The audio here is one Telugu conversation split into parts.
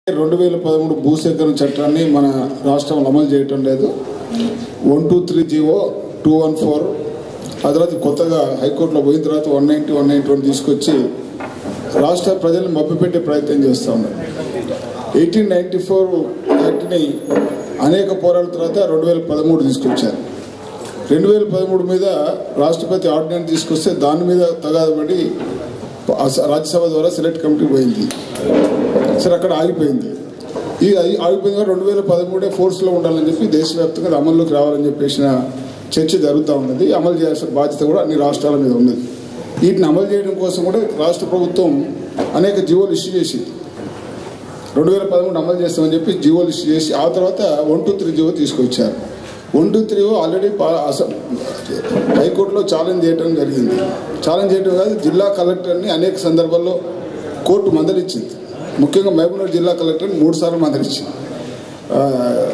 రెండు వేల పదమూడు భూసేకరణ చట్టాన్ని మన రాష్ట్రంలో అమలు చేయటం లేదు one two three GO two one four ఆ తర్వాత కొత్తగా హైకోర్టులో పోయిన తర్వాత one ninety one ninety one తీసుకొచ్చి రాష్ట్ర ప్రజలను మభ్యపెట్టే ప్రయత్నం చేస్తూ ఉన్నారు ఎయిటీన్ నైంటీ ఫోర్ యాక్ట్ని అనేక పోరాటాల తర్వాత రెండు వేల పదమూడు తీసుకొచ్చారు రెండు వేల పదమూడు మీద రాష్ట్రపతి ఆర్డినెన్స్ తీసుకొస్తే దాని మీద తగాదపడి అస- రాజ్యసభ ద్వారా సెలెక్ట్ కమిటీ పోయింది సరే అక్కడ ఆగిపోయింది ఈ ఆగి- ఆగిపోయింది కూడా రెండు వేల పదమూడే ఫోర్స్లో ఉండాలని చెప్పి దేశవ్యాప్తంగా అది అమల్లోకి రావాలని చెప్పేసిన చర్చ జరుగుతూ ఉన్నది అమలు చేయాల్సిన బాధ్యత కూడా అన్ని రాష్ట్రాల మీద ఉన్నది వీటిని అమలు చేయడం కోసం కూడా రాష్ట్ర ప్రభుత్వం అనేక జీవోలు ఇష్యూ చేసింది రెండు వేల పదమూడు అమలు చేస్తామని చెప్పి జీవోలు ఇష్యూ చేసి ఆ తర్వాత వన్ టూ త్రీ జీవో తీసుకొచ్చారు వన్ టూ త్రీ ఆల్రెడీ పా- అస- హైకోర్టులో ఛాలెంజ్ చేయడం జరిగింది ఛాలెంజ్ చేయడం కాదు జిల్లా కలెక్టర్ని అనేక సందర్భాల్లో కోర్టు మందలిచ్చింది ముఖ్యంగా మహబూబ్నగర్ జిల్లా కలెక్టర్ని మూడు సార్లు మందలిచ్చింది ఆ,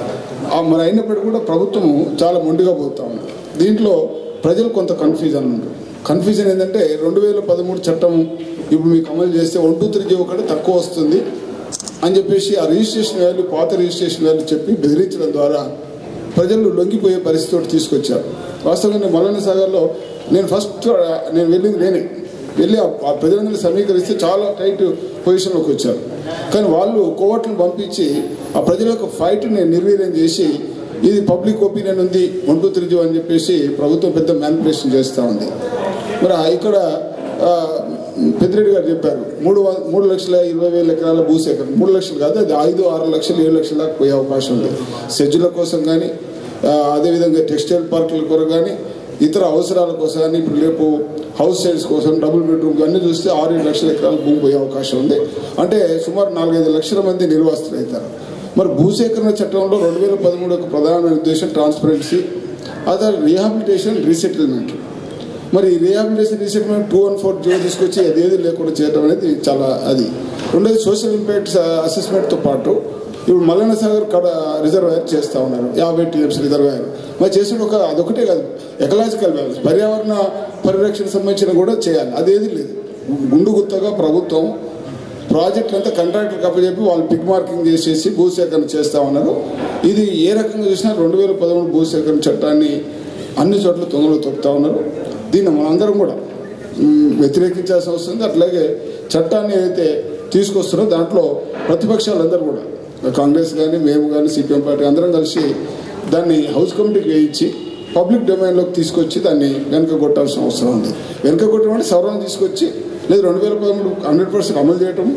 ఆ మరి అయినప్పటికీ కూడా ప్రభుత్వం చాలా మొండిగా పోతా ఉంది దీంట్లో ప్రజలు కొంత కన్ఫ్యూజన్ ఉన్నారు కన్ఫ్యూజన్ ఏంటంటే రెండు వేల పదమూడు చట్టం ఇప్పుడు మీకు అమలు చేస్తే వన్ టూ త్రీ జీవో కంటే తక్కువ వస్తుంది అని చెప్పేసి ఆ రిజిస్ట్రేషన్ వాల్యూ పాత రిజిస్ట్రేషన్ వాల్యూ చెప్పి బెదిరించడం ద్వారా ప్రజలు లొంగిపోయే పరిస్థితి ఒకటి తీసుకొచ్చారు వాస్తవంగా నేను మల్లన్న సాగర్లో నేను ఫస్ట్ నేను వెళ్ళింది నేనే వెళ్ళి ఆ- ఆ ప్రజలందరినీ సమీకరిస్తే చాలా టైట్ పొజిషన్లోకి వచ్చారు కానీ వాళ్ళు కోవట్లను పంపించి ఆ ప్రజల యొక్క ఫైట్ని నిర్వీర్యం చేసి ఇది పబ్లిక్ ఒపీనియన్ ఉంది వన్ టూ త్రీ జీవో అని చెప్పేసి ప్రభుత్వం పెద్ద మ్యానిపులేషన్ చేస్తూ ఉంది మరి ఆ ఇక్కడ ఆ, పెద్దిరెడ్డి గారు చెప్పారు మూడు వ- మూడు లక్షల ఇరవై వేల ఎకరాల భూసేకరణ మూడు లక్షలు కాదు అది ఐదు ఆరు లక్షలు ఏడు లక్షల దాకా పోయే అవకాశం ఉంది సెజ్జుల కోసం కానీ ఆ, అదేవిధంగా టెక్స్టైల్ పార్కుల కొరకు కానీ ఇతర అవసరాల కోసం కానీ ఇప్పుడు రేపు హౌస్ సైడ్స్ కోసం డబుల్ బెడ్రూమ్ అన్ని చూస్తే ఆరు ఏడు లక్షల ఎకరాల భూమి పోయే అవకాశం ఉంది అంటే సుమారు నాలుగైదు లక్షల మంది నిర్వాసితులు అవుతారు మరి భూసేకరణ చట్టంలో రెండు వేల పదమూడు యొక్క ప్రధాన ఉద్దేశం ట్రాన్స్పరెన్సీ అదే రీహాబిలిటేషన్ రీసెటిల్మెంట్ మరి rehabilitation resettlement two one four zero తీసుకొచ్చి అది ఏది లేకుండా చేయడం అనేది చాలా అది రెండోది సోషల్ ఇంపాక్ట్ అసెస్మెంట్తో పాటు ఇప్పుడు మల్లన్న సాగర్ కడ రిజర్వాయర్ చేస్తూ ఉన్నారు యాభై టీఎంస్ రిజర్వాయర్ మరి చేసిన ఒక అదొకటే కాదు ఎకలాజికల్ బ్యాలెన్స్ పర్యావరణ పరిరక్షణ సంబంధించిన కూడా చేయాలి అదేది లేదు గుండు గుత్తగా ప్రభుత్వం ప్రాజెక్ట్ అంతా కాంట్రాక్టర్ కప్పచెప్పి వాళ్ళు పిక్ మార్కింగ్ చేసేసి భూసేకరణ చేస్తా ఉన్నారు ఇది ఏ రకంగా చూసినా రెండు వేల పదమూడు భూసేకరణ చట్టాన్ని అన్ని చోట్ల తొంగలో తొక్కుతా ఉన్నారు దీన్ని మనందరం కూడా మ్, వ్యతిరేకించాల్సిన అవసరం ఉంది అట్లాగే చట్టాన్ని ఏదైతే తీసుకొస్తున్నారో దాంట్లో ప్రతిపక్షాలందరూ కూడా కాంగ్రెస్ కానీ మేము కానీ సిపిఎం పార్టీ అందరం కలిసి దాన్ని హౌస్ కమిటీకి వేయించి పబ్లిక్ డొమైన్లోకి తీసుకొచ్చి దాన్ని వెనక కొట్టాల్సిన అవసరం ఉంది వెనక కొట్టడం అంటే సవరణ తీసుకొచ్చి లేదు రెండు వేల పదమూడు హండ్రెడ్ పర్సెంట్ అమలు చేయటం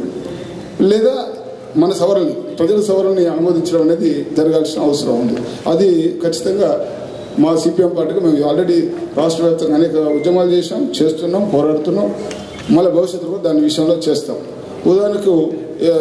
లేదా మన సవరణని ప్రజల సవరణని ఆమోదించడం అనేది జరగాల్సిన అవసరం ఉంది అది ఖచ్చితంగా మా సిపిఎం పార్టీకి మేము ఆల్రెడీ రాష్ట్ర వ్యాప్తంగా అనేక ఉద్యమాలు చేసాం చేస్తున్నాం పోరాడుతున్నాం మళ్ళీ భవిష్యత్తులో కూడా దాని విషయంలో చేస్తాం ఉదాహరణకు ఆ,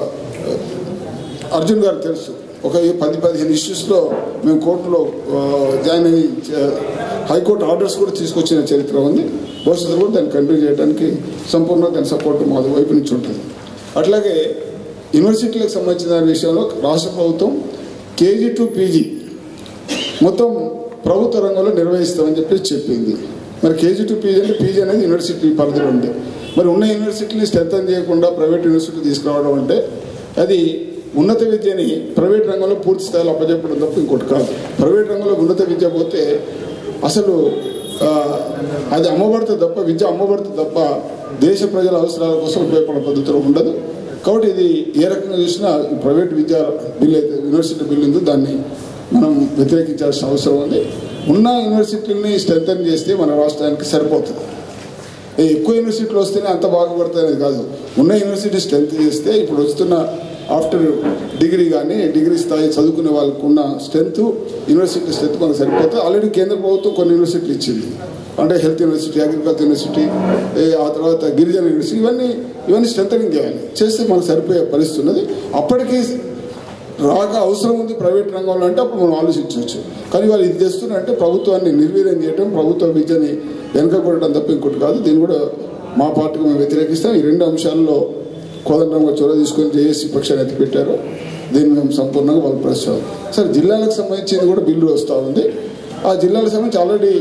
అర్జున్ గారు తెలుసు ఒక ఈ పది పదిహేను ఇష్యూస్లో మేము కోర్టులో ఆ, జాయిన్ అయ్యి ఆ, హైకోర్టు ఆర్డర్స్ కూడా తీసుకొచ్చిన చరిత్ర ఉంది భవిష్యత్తులో కూడా దాన్ని కంటిన్యూ చేయడానికి సంపూర్ణ దాని సపోర్ట్ మా వైపు నుంచి ఉంటుంది అట్లాగే యూనివర్సిటీలకు సంబంధించిన దాని విషయంలో రాష్ట్ర ప్రభుత్వం కేజీ టు పీజీ మొత్తం ప్రభుత్వ రంగంలో నిర్వహిస్తామని చెప్పి చెప్పింది మరి కేజీ టు పీజీ అంటే పీజీ అనేది యూనివర్సిటీ పరిధిలో ఉంది మరి ఉన్న యూనివర్సిటీని స్ట్రెంథన్ చేయకుండా ప్రైవేట్ యూనివర్సిటీ తీసుకురావడం అంటే అది ఉన్నత విద్యని ప్రైవేట్ రంగంలో పూర్తి స్థాయిలో అప్పచెప్పడం తప్ప ఇంకోటి కాదు ప్రైవేట్ రంగంలో ఉన్నత విద్య పోతే అసలు ఆ, అది అమ్మబడితే తప్ప విద్య అమ్మబడితే తప్ప దేశ ప్రజల అవసరాల కోసం ఉపయోగపడే పద్ధతిలో ఉండదు కాబట్టి ఇది ఏ రకంగా చూసినా ఈ ప్రైవేట్ విద్యా బిల్ అయితే యూనివర్సిటీ బిల్ ఉందో దాన్ని మనం వ్యతిరేకించాల్సిన అవసరం ఉంది ఉన్న యూనివర్సిటీని స్ట్రెంథన్ చేస్తే మన రాష్ట్రానికి సరిపోతుంది ఏ ఎక్కువ యూనివర్సిటీలు వస్తేనే అంత బాగుపడుతుంది కాదు ఉన్న యూనివర్సిటీ స్ట్రెంత్ చేస్తే ఇప్పుడు వస్తున్న ఆఫ్టర్ డిగ్రీ కానీ డిగ్రీ స్థాయి చదువుకునే వాళ్ళకు ఉన్న స్ట్రెంత్ యూనివర్సిటీ స్ట్రెంత్ మనకు సరిపోతుంది ఆల్రెడీ కేంద్ర ప్రభుత్వం కొన్ని యూనివర్సిటీలు ఇచ్చింది అంటే హెల్త్ యూనివర్సిటీ అగ్రికల్చర్ యూనివర్సిటీ ఏ ఆ తర్వాత గిరిజన యూనివర్సిటీ ఇవన్నీ ఇవన్నీ స్ట్రెంథనింగ్ చేయాలి చేస్తే మనకు సరిపోయే పరిస్థితి ఉన్నది అప్పటికీ రాక అవసరం ఉంది ప్రైవేట్ రంగంలో అంటే అప్పుడు మనం ఆలోచించవచ్చు కానీ వాళ్ళు ఇది తెస్తున్నారంటే ప్రభుత్వాన్ని నిర్వీర్యం చేయడం ప్రభుత్వ విద్యని వెనక కొట్టడం తప్ప ఇంకోటి కాదు దీన్ని కూడా మా పార్టీకి మేము వ్యతిరేకిస్తాం ఈ రెండు అంశాల్లో కోదండంగా చొరవ తీసుకొని జేఏసీ పక్షాన్ని ఎత్తిపెట్టారు దీన్ని మేము సంపూర్ణంగా వాళ్ళు ప్రశ్న సరే జిల్లాలకు సంబంధించింది కూడా బిల్లు వస్తూ ఉంది ఆ జిల్లాలకు సంబంధించి ఆల్రెడీ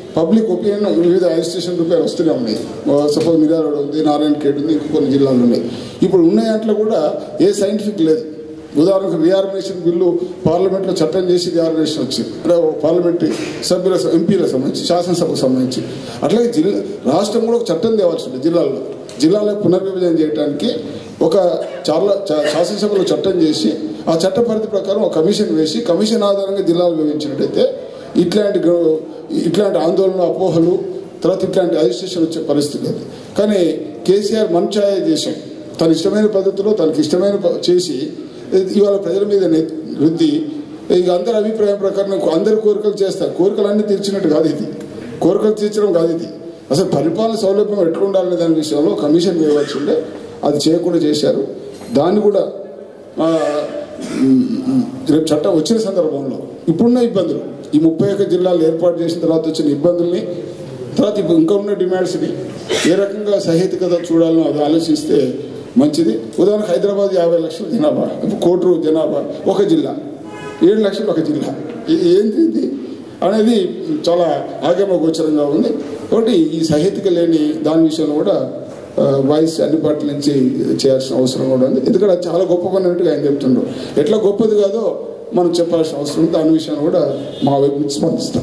పబ్లిక్ ఒపీనియన్ వివిధ అడ్మినిస్ట్రేషన్ రూపాయలు వస్తూనే ఉన్నాయి సపోజ్ మిర్యాలగూడ ఉంది నారాయణ ఖేడ్ ఉంది ఇంకా కొన్ని జిల్లాలు ఉన్నాయి ఇప్పుడు ఉన్న దాంట్లో కూడా ఏ సైంటిఫిక్ లేదు ఉదాహరణకు రీఆర్గనైజేషన్ బిల్లు పార్లమెంట్లో చట్టం చేసి రీఆర్గనైజేషన్ వచ్చింది అంటే పార్లమెంటరీ సభ్యుల ఎంపీలకు సంబంధించి శాసనసభకు సంబంధించి అట్లాగే జిల్లా రాష్ట్రం కూడా ఒక చట్టం తేవాల్సి ఉంటుంది జిల్లాల్లో జిల్లాలో పునర్విభజన చేయడానికి ఒక చాలా చా- శాసనసభలో చట్టం చేసి ఆ చట్ట పరిధి ప్రకారం ఒక కమిషన్ వేసి కమిషన్ ఆధారంగా జిల్లాలు విభజించినట్టయితే ఇట్లాంటి గ్రో- ఇట్లాంటి ఆందోళన అపోహలు తర్వాత ఇట్లాంటి అజిస్ట్రేషన్ వచ్చే పరిస్థితి లేదు కానీ కేసీఆర్ మంచాయ చేశాం తన ఇష్టమైన పద్ధతిలో తనకి ఇష్టమైన ప- చేసి ఇవాళ ప్రజల మీద నె- రుద్ది ఇక అందరి అభిప్రాయం ప్రకారం అందరి కోరికలు చేస్తారు కోరికలన్నీ తీర్చినట్టు కాదు ఇది కోరికలు తీర్చడం కాదు ఇది అసలు పరిపాలన సౌలభ్యం ఎట్లా ఉండాలనే దాని విషయంలో కమిషన్ వేయవలసి ఉండే అది చేయకుండా చేశారు దాన్ని కూడా ఆ, మ్, రేపు చట్టం వచ్చిన సందర్భంలో ఇప్పుడున్న ఇబ్బందులు ఈ ముప్పై ఒక్క జిల్లాలు ఏర్పాటు చేసిన తర్వాత వచ్చిన ఇబ్బందుల్ని తర్వాత ఇప్పుడు ఇంకా ఉన్న డిమాండ్స్ని ఏ రకంగా సహేతుకత చూడాలని అది ఆలోచిస్తే మంచిది ఉదాహరణకు హైదరాబాద్ యాభై లక్షల జనాభా ఇప్పుడు కోటూరు జనాభా ఒక జిల్లా ఏడు లక్షలు ఒక జిల్లా ఇది ఏంటి ఇది అనేది చాలా ఆగమ గోచరంగా ఉంది కాబట్టి ఈ సహేతుక లేని దాని విషయంలో కూడా ఆ, వాయిస్ అన్ని పార్టీల నుంచి చేయాల్సిన అవసరం కూడా ఉంది ఎందుకంటే అది చాలా గొప్ప పని అన్నట్టుగా ఆయన చెప్తుండ్రు ఎట్లా గొప్పది కాదో మనం చెప్పాల్సిన అవసరం ఉంది దాని విషయాన్ని కూడా మా వైపు నుంచి స్పందిస్తాం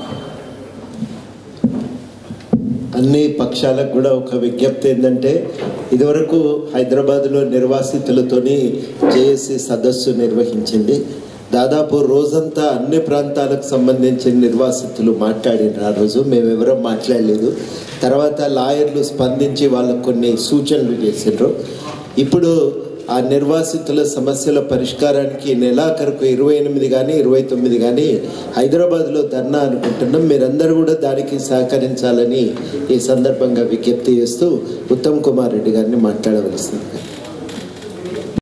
అన్ని పక్షాలకు కూడా ఒక విజ్ఞప్తి ఏంటంటే ఇదివరకు హైదరాబాద్లో నిర్వాసితులతోని జేఏసీ సదస్సు నిర్వహించింది దాదాపు రోజంతా అన్ని ప్రాంతాలకు సంబంధించిన నిర్వాసితులు మాట్లాడినారు ఆ రోజు మేము ఎవరం మాట్లాడలేదు తర్వాత లాయర్లు స్పందించి వాళ్ళకు కొన్ని సూచనలు చేసిండ్రు ఇప్పుడు ఆ నిర్వాసితుల సమస్యల పరిష్కారానికి నెలాఖరుకు ఇరవై ఎనిమిది కానీ ఇరవై తొమ్మిది కానీ హైదరాబాద్లో ధర్నా అనుకుంటున్నాం మీరందరూ కూడా దానికి సహకరించాలని ఈ సందర్భంగా విజ్ఞప్తి చేస్తూ ఉత్తమ్ కుమార్ రెడ్డి గారిని మాట్లాడవలసింది